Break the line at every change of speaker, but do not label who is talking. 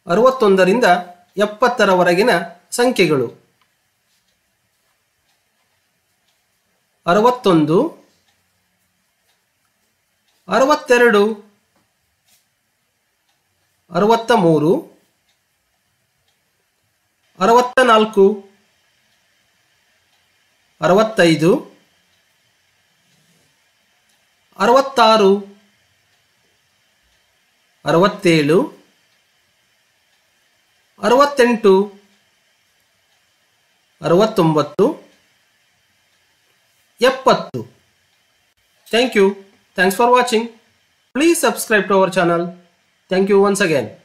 ಅರವತ್ತೊಂದರಿಂದ ಎಪ್ಪತ್ತರವರೆಗಿನ ಸಂಖ್ಯೆಗಳು ಅರವತ್ತೊಂದು ಅರವತ್ತೆರಡು ಅರವತ್ತ ಮೂರು ಅರವತ್ತ ನಾಲ್ಕು ಅರವತ್ತೈದು ಅರವತ್ತಾರು ಅರವತ್ತೇಳು ಅರವತ್ತೆಂಟು ಅರವತ್ತೊಂಬತ್ತು ಎಪ್ಪತ್ತು thank you thanks for watching please subscribe to our channel thank you once again